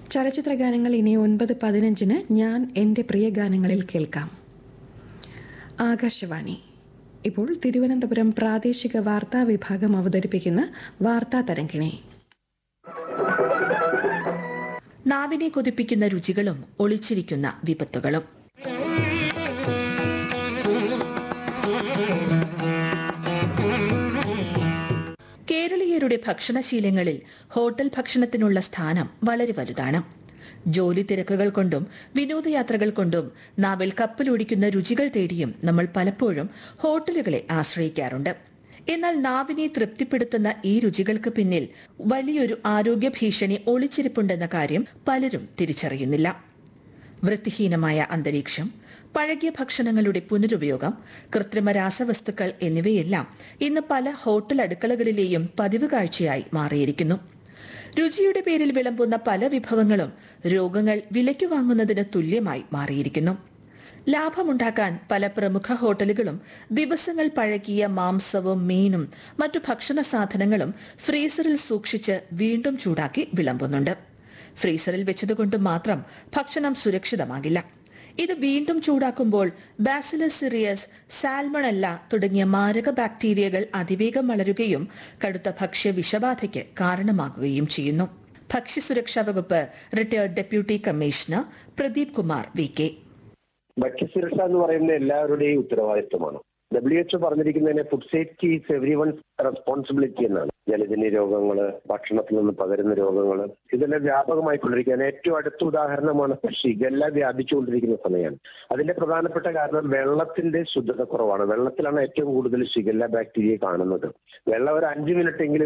ചലച്ചിത്ര ഗാനങ്ങൾ ഇനി ഒൻപത് പതിനഞ്ചിന് ഞാൻ എൻ്റെ പ്രിയ ഗാനങ്ങളിൽ കേൾക്കാം ആകാശവാണി ഇപ്പോൾ തിരുവനന്തപുരം പ്രാദേശിക വാർത്താ വിഭാഗം അവതരിപ്പിക്കുന്ന വാർത്താ തരംഗിണി നാവിനെ കൊതിപ്പിക്കുന്ന രുചികളും ഒളിച്ചിരിക്കുന്ന വിപത്തുകളും കേരളീയരുടെ ഭക്ഷണശീലങ്ങളിൽ ഹോട്ടൽ ഭക്ഷണത്തിനുള്ള സ്ഥാനം വളരെ വലുതാണ് ജോലി തിരക്കുകൾ കൊണ്ടും വിനോദയാത്രകൾ കൊണ്ടും നാവിൽ കപ്പലോടിക്കുന്ന രുചികൾ തേടിയും നമ്മൾ പലപ്പോഴും ഹോട്ടലുകളെ ആശ്രയിക്കാറുണ്ട് എന്നാൽ നാവിനെ തൃപ്തിപ്പെടുത്തുന്ന ഈ രുചികൾക്ക് പിന്നിൽ വലിയൊരു ആരോഗ്യ ഭീഷണി ഒളിച്ചിരിപ്പുണ്ടെന്ന കാര്യം പലരും തിരിച്ചറിയുന്നില്ല വൃത്തിഹീനമായ അന്തരീക്ഷം പഴകിയ ഭക്ഷണങ്ങളുടെ പുനരുപയോഗം കൃത്രിമ രാസവസ്തുക്കൾ എന്നിവയെല്ലാം ഇന്ന് പല ഹോട്ടൽ അടുക്കളകളിലെയും പതിവ് കാഴ്ചയായി മാറിയിരിക്കുന്നു രുചിയുടെ പേരിൽ വിളമ്പുന്ന പല വിഭവങ്ങളും രോഗങ്ങൾ വിലയ്ക്ക് വാങ്ങുന്നതിന് തുല്യമായി മാറിയിരിക്കുന്നു ലാഭമുണ്ടാക്കാൻ പല പ്രമുഖ ഹോട്ടലുകളും ദിവസങ്ങൾ പഴകിയ മാംസവും മീനും മറ്റു ഭക്ഷണ സാധനങ്ങളും ഫ്രീസറിൽ സൂക്ഷിച്ച് വീണ്ടും ചൂടാക്കി വിളമ്പുന്നുണ്ട് ഫ്രീസറിൽ വെച്ചതുകൊണ്ട് മാത്രം ഭക്ഷണം സുരക്ഷിതമാകില്ല ഇത് വീണ്ടും ചൂടാക്കുമ്പോൾ ബാസിലസ് സിറിയസ് സാൽമണല്ല തുടങ്ങിയ മാരക ബാക്ടീരിയകൾ അതിവേഗം വളരുകയും കടുത്ത ഭക്ഷ്യ വിഷബാധയ്ക്ക് കാരണമാകുകയും ചെയ്യുന്നു ഭക്ഷ്യസുരക്ഷാ വകുപ്പ് retired deputy commissioner Pradeep Kumar V K ഭക്ഷ്യസുരക്ഷ എന്ന് പറയുന്നത് എല്ലാവരുടെയും ഉത്തരവാദിത്വമാണ് ഡബ്ല്യു എച്ച്ഒ പറഞ്ഞിരിക്കുന്നതിന് food safety is everyone's responsibility എന്നാണ് ജലജന്യ രോഗങ്ങൾ ഭക്ഷണത്തിൽ നിന്ന് പകരുന്ന രോഗങ്ങൾ ഇതെല്ലാം വ്യാപകമായിക്കൊണ്ടിരിക്കുകയാണ് ഏറ്റവും അടുത്ത ഉദാഹരണമാണ് ഷിഗല്ല വ്യാപിച്ചുകൊണ്ടിരിക്കുന്ന സമയമാണ് അതിന്റെ പ്രധാനപ്പെട്ട കാരണം വെള്ളത്തിന്റെ ശുദ്ധത കുറവാണ് വെള്ളത്തിലാണ് ഏറ്റവും കൂടുതൽ ഷിഗല്ല ബാക്ടീരിയ കാണുന്നത് വെള്ളം ഒരു അഞ്ച് മിനിറ്റ് എങ്കിലും